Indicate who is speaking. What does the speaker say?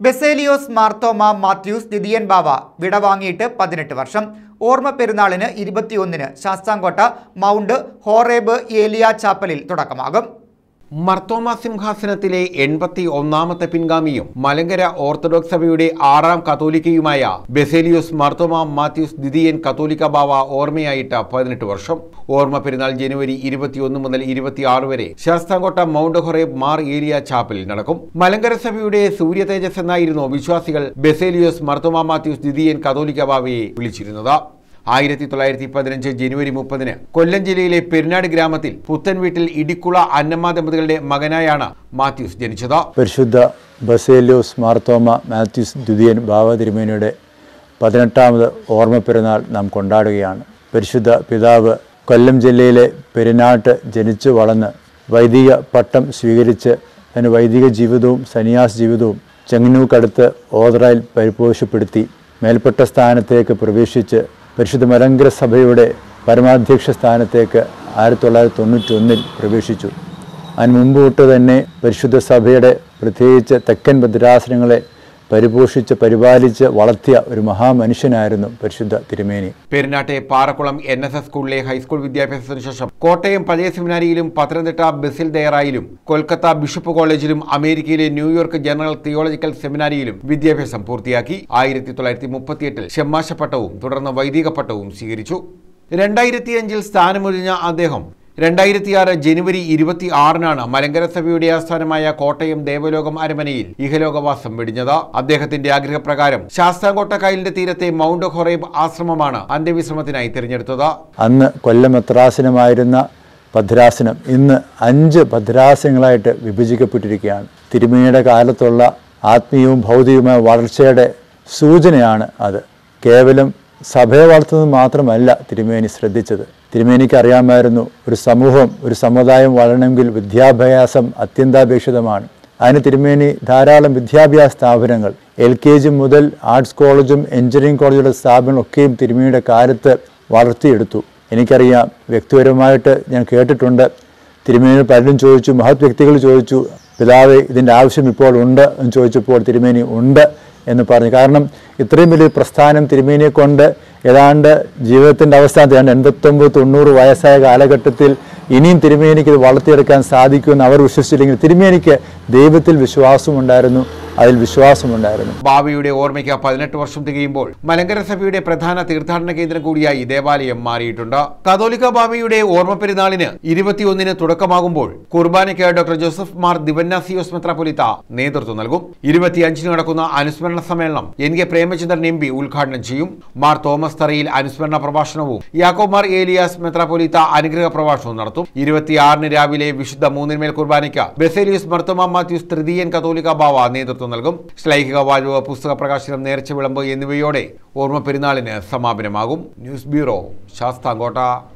Speaker 1: ബെസേലിയോസ് മാർത്തോമ മാത്യൂസ് ദിദിയൻ ബാവ വിടവാങ്ങിയിട്ട് പതിനെട്ട് വർഷം ഓർമ്മ പെരുന്നാളിന് ഇരുപത്തിയൊന്നിന് ശാസ്താംകോട്ട മൗണ്ട് ഹോറേബ് ഏലിയ ചാപ്പലിൽ തുടക്കമാകും
Speaker 2: മർത്തോമ സിംഹാസനത്തിലെ എൺപത്തി ഒന്നാമത്തെ പിൻഗാമിയും മലങ്കര ഓർത്തഡോക്സ് സഭയുടെ ആറാം കത്തോലിക്കയുമായ ബെസേലിയോസ് മർത്തോമ മാത്യൂസ് ദിദിയൻ കത്തോലിക്ക ബാവ ഓർമ്മയായിട്ട് പതിനെട്ട് വർഷം ഓർമ്മ പെരുന്നാൾ ജനുവരി ഇരുപത്തിയൊന്ന് മുതൽ ഇരുപത്തിയാറ് വരെ ശാസ്താംകോട്ട മൗണ്ട് ഹൊറേബ് മാർ ഏലിയ ചാപ്പലിൽ നടക്കും മലങ്കര സഭയുടെ സൂര്യ തേജസ് എന്നായിരുന്നു വിശ്വാസികൾ ബെസേലിയോസ് മർത്തോമ മാത്യൂസ് ദിദിയൻ കത്തോലിക്ക ബാവയെ വിളിച്ചിരുന്നത് ആയിരത്തി തൊള്ളായിരത്തി പതിനഞ്ച് ജനുവരി മുപ്പതിന് കൊല്ലം ജില്ലയിലെ പെരുന്നാട് ഗ്രാമത്തിൽ പുത്തൻ വീട്ടിൽ ഇടിക്കുള അന്നമ്മ ദമ്പതികളുടെ മകനായാണ് മാത്യൂസ് ജനിച്ചത്
Speaker 3: പരിശുദ്ധ ബസേലിയോസ് മാർത്തോമ മാത്യൂസ് ദ്വിതീയൻ ബാവ തിരുമേനിയുടെ പതിനെട്ടാമത് ഓർമ്മ പെരുന്നാൾ നാം കൊണ്ടാടുകയാണ് പരിശുദ്ധ പിതാവ് കൊല്ലം ജില്ലയിലെ പെരുന്നാട്ട് ജനിച്ചു വളർന്ന് വൈദിക പട്ടം സ്വീകരിച്ച് തൻ്റെ വൈദിക ജീവിതവും സന്യാസ ജീവിതവും ചെങ്ങന്നൂക്കടുത്ത് ഓതറയിൽ പരിപോഷപ്പെടുത്തി മേൽപ്പെട്ട സ്ഥാനത്തേക്ക് പ്രവേശിച്ച് പരിശുദ്ധ മലങ്കര സഭയുടെ പരമാധ്യക്ഷ സ്ഥാനത്തേക്ക് ആയിരത്തി തൊള്ളായിരത്തി തൊണ്ണൂറ്റി ഒന്നിൽ പ്രവേശിച്ചു അതിന് മുമ്പ് തൊട്ട് തന്നെ പരിശുദ്ധ സഭയുടെ പ്രത്യേകിച്ച് തെക്കൻ ഭദ്രാസനങ്ങളെ പരിപോഷിച്ച് പരിപാലിച്ച് വളർത്തിയ ഒരു മഹാമനുഷ്യനായിരുന്നു പരിശുദ്ധ തിരുമേനി
Speaker 2: പെരുന്നാട്ടെ പാറക്കുളം എൻ എസ് എസ് സ്കൂളിലെ ഹൈസ്കൂൾ വിദ്യാഭ്യാസത്തിന് ശേഷം കോട്ടയം പഴയ സെമിനാരിയിലും പത്തനംതിട്ട ബസിൽ ദയറായിലും കൊൽക്കത്ത ബിഷപ്പ് കോളേജിലും അമേരിക്കയിലെ ന്യൂയോർക്ക് ജനറൽ തിയോളജിക്കൽ സെമിനാരിയിലും വിദ്യാഭ്യാസം പൂർത്തിയാക്കി ആയിരത്തി തൊള്ളായിരത്തി മുപ്പത്തിയെട്ടിൽ ഷെമ്മാശ പട്ടവും തുടർന്ന് വൈദിക പട്ടവും സ്വീകരിച്ചു രണ്ടായിരത്തിയഞ്ചിൽ സ്ഥാനമൊഴിഞ്ഞ അദ്ദേഹം രണ്ടായിരത്തിയാറ് ജനുവരി ഇരുപത്തി ആറിനാണ് മലങ്കര സഭയുടെ ആസ്ഥാനമായ കോട്ടയം ദേവലോകം അരമനയിൽ ഇഹലോകവാസം വെടിഞ്ഞത് അദ്ദേഹത്തിന്റെ ആഗ്രഹപ്രകാരം ശാസ്താംകോട്ട കായലിന്റെ തീരത്തെ മൗണ്ട് ഹൊറേബ് ആശ്രമമാണ് അന്ത്യവിശ്രമത്തിനായി തിരഞ്ഞെടുത്തത്
Speaker 3: അന്ന് കൊല്ലം എത്രാസനമായിരുന്ന ഭദ്രാസനം ഇന്ന് അഞ്ച് ഭദ്രാസനങ്ങളായിട്ട് വിഭജിക്കപ്പെട്ടിരിക്കുകയാണ് തിരുമേനിയുടെ കാലത്തുള്ള ആത്മീയവും ഭൗതികവുമായ വളർച്ചയുടെ സൂചനയാണ് അത് കേവലം സഭയെ വളർത്തുന്നത് മാത്രമല്ല തിരുമേനി ശ്രദ്ധിച്ചത് തിരുമേനിക്ക് അറിയാമായിരുന്നു ഒരു സമൂഹം ഒരു സമുദായം വളരണമെങ്കിൽ വിദ്യാഭ്യാസം അത്യന്താപേക്ഷിതമാണ് അതിന് തിരുമേനി ധാരാളം വിദ്യാഭ്യാസ സ്ഥാപനങ്ങൾ എൽ കെ ജി മുതൽ ആർട്സ് കോളേജും എഞ്ചിനീയറിംഗ് കോളേജുള്ള സ്ഥാപനങ്ങളൊക്കെയും തിരുമേനിയുടെ കാലത്ത് വളർത്തിയെടുത്തു എനിക്കറിയാം വ്യക്തിപരമായിട്ട് ഞാൻ കേട്ടിട്ടുണ്ട് തിരുമേനി പലരും ചോദിച്ചു മഹത് വ്യക്തികൾ ചോദിച്ചു പിതാവ് ഇതിൻ്റെ ആവശ്യം ഇപ്പോൾ ഉണ്ട് എന്ന് ചോദിച്ചപ്പോൾ തിരുമേനി ഉണ്ട് എന്ന് പറഞ്ഞു കാരണം ഇത്രയും വലിയ പ്രസ്ഥാനം തിരുമേനിയെ കൊണ്ട് ഏതാണ്ട് ജീവിതത്തിൻ്റെ അവസാനത്തിൽ ഏതാണ്ട് എൺപത്തൊമ്പത് തൊണ്ണൂറ് വയസ്സായ കാലഘട്ടത്തിൽ ഇനിയും തിരുമേനിക്ക് ഇത് വളർത്തിയെടുക്കാൻ സാധിക്കുമെന്ന് അവർ വിശ്വസിച്ചില്ലെങ്കിൽ തിരുമേനിക്ക് ദൈവത്തിൽ വിശ്വാസമുണ്ടായിരുന്നു അതിൽ വിശ്വാസമുണ്ടായിരുന്നു
Speaker 2: ബാബയുടെ ഓർമ്മയ്ക്ക് പതിനെട്ട് വർഷം തികയുമ്പോൾ മലങ്കര സഭയുടെ പ്രധാന തീർത്ഥാടന കേന്ദ്രം കൂടിയായി ദേവാലയം മാറിയിട്ടുണ്ട് കത്തോലിക്ക ബാബയുടെ ഓർമ്മ പെരുന്നാളിന് ഇരുപത്തിയൊന്നിന് തുടക്കമാകുമ്പോൾ കുർബാനയ്ക്ക് ഡോക്ടർ ജോസഫ് മാർ ദിവന്നാസിയോസ് മെത്രാപൊലിത്ത നേതൃത്വം നൽകും ഇരുപത്തിയഞ്ചിന് നടക്കുന്ന അനുസ്മരണ സമ്മേളനം N K Premachandran M P ഉദ്ഘാടനം ചെയ്യും മാർ തോമസ് തറയിൽ അനുസ്മരണ പ്രഭാഷണവും യാക്കോബ് മാർ ഏലിയാസ് മെത്രാപൊലിത്ത അനുഗ്രഹ പ്രഭാഷണവും നടത്തും ഇരുപത്തിയാറിന് രാവിലെ വിശുദ്ധ മൂന്നിന്മേൽ കുർബാനയ്ക്ക് ബെസേലിയസ് മർത്തോമ മാത്യൂസ് തൃതീയൻ കത്തോലിക്ക ബാവ നേതൃത്വം നൽകും ശ്ലൈഹിക വാഴുവ പുസ്തക പ്രകാശനം നേർച്ച വിളമ്പ് എന്നിവയോടെ ഓർമ്മ പെരുന്നാളിന് സമാപനമാകും ന്യൂസ് ബ്യൂറോ ശാസ്താംകോട്ട